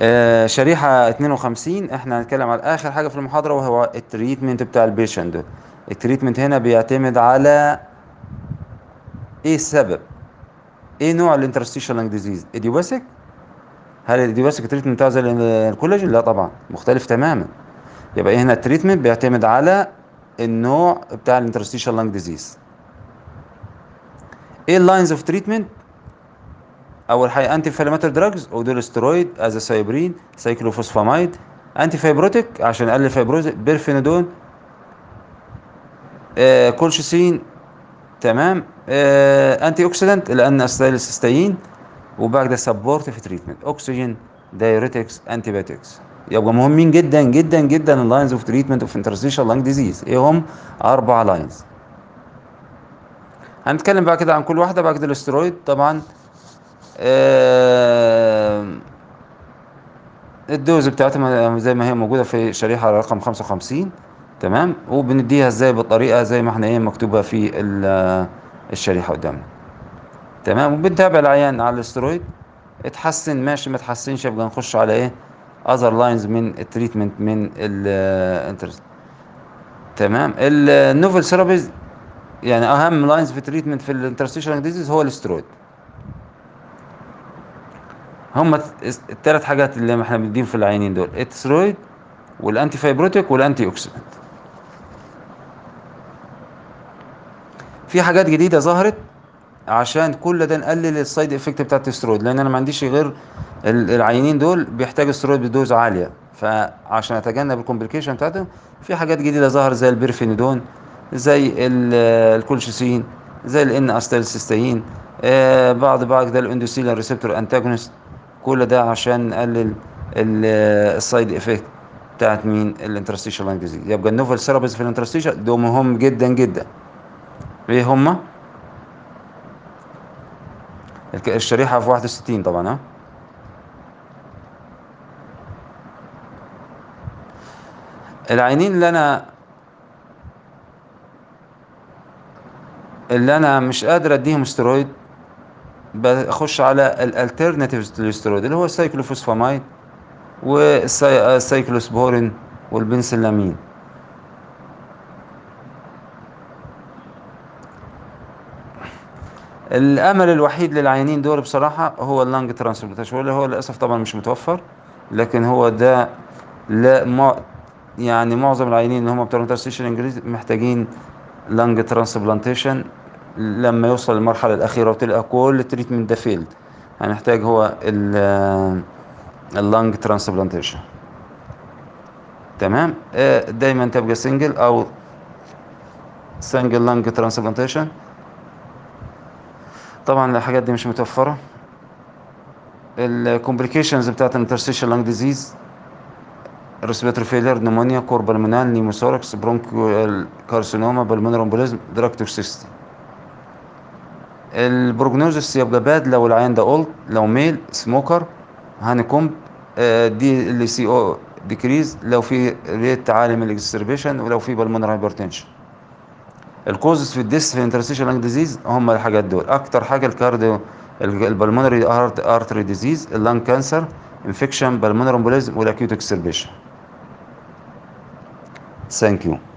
آه، شريحة 52 احنا هنتكلم على اخر حاجة في المحاضرة وهو التريتمنت بتاع البيشنت ده التريتمنت هنا بيعتمد على ايه السبب ايه نوع الانترستيشال لانج ديزيز ايديوباثيك هل الايديوباثيك تريتمنت بتاعه زي ال- الكولاجين لا طبعا مختلف تماما يبقى هنا التريتمنت بيعتمد على النوع بتاع الانترستيشال لانج ديزيز ايه اللاينز اوف تريتمنت اول حاجه انتي انفلاماتوري دراجز ودول ستيرويد ازاسايبرين سايكلوفوسفامايد انتي فايبروتيك عشان يقلل فايبروز بيرفينودون آه كولشيسين تمام آه انتي اوكسيدنت لان استايلسيستين وبعد ده سبورتيف تريتمنت اكسجين دايوريتكس انتي بايوتكس يبقى مهمين جدا جدا جدا اللاينز اوف تريتمنت اوف انترستيشال لانج ديزيز ايه هم اربع لاينز هنتكلم بقى كده عن كل واحده بعد كده الاسترويد طبعا آه الدوز بتاعتها زي ما هي موجوده في شريحه رقم 55 تمام وبنديها ازاي بالطريقه زي ما احنا ايه مكتوبه في ال- الشريحه قدامنا تمام وبنتابع العيان على الاسترويد اتحسن ماشي ما اتحسنش يبقى نخش على ايه اذر لاينز من التريتمنت من الانترست تمام النوفل ثيرابيز يعني اهم لاينز في التريتمنت في الانترستيشن ديزيز هو الاسترويد هم الثلاث حاجات اللي احنا بنديهم في العينين دول السترويد والانتي فايبروتيك والانتي اوكسيدنت في حاجات جديده ظهرت عشان كل ده نقلل السايد افكت بتاع السترويد لان انا ما عنديش غير ال- العينين دول بيحتاجوا السترويد بدوز عاليه فعشان اتجنب الكومبليكيشن بتاعتهم في حاجات جديده ظهر زي البيرفينيدون زي ال- الكولشيسين زي الان استيلسيستين آه بعض بعض ده الاندوثيلين ريسبتور انتاجونست كل ده عشان نقلل السايد افكت بتاعت مين الانترستيشال لانج ديزيز يبقى النوفل ثيرابيز في الانترستيشال ده مهم جدا جدا ايه هما الك- الشريحة في 61 طبعا ها العينين اللي انا اللي انا مش قادر اديهم ستيرويد بخش على الالترناتيفز للستيرويد اللي هو السايكلوفوسفامايد والسايكلوسبورين والبنسلامين الامل الوحيد للعيانين دول بصراحه هو اللانج ترانسبلانتيشن واللي هو للاسف طبعا مش متوفر لكن هو ده لا ما يعني معظم العيانين اللي هم بتوع الانترستيشن انجليزي محتاجين لانج ترانسبلانتيشن لما يوصل للمرحله الاخيره وتلقى كل التريتمنت ده فيلد هنحتاج هو اللانج ترانسبلانتيشن تمام آه، دايما تبقى سنجل او سنجل لانج ترانسبلانتيشن طبعا الحاجات دي مش متوفرة الكومبليكيشنز بتاعت الانترستيشن لانج ديزيز ريسبيتوري فيلر نمونيا كوربالمونال نيموثوركس برونكيو كارسينوما بالمونر امبوليزم دراج توكسيستي البروجنوزس يبقى باد لو العيان ده اولد لو ميل سموكر هانيكومب دي اللي سي او ديكريز لو في ريت عالي من الاكسربيشن ولو في بالمونر هايبرتنشن الكوزز في الديس في الانترستيشن لانج ديزيز هم الحاجات دول اكتر حاجه الكارديو البلمونري ارتري ديزيز اللانج كانسر انفكشن بالمونر امبوليزم والاكيوت اكسربيشن ثانك يو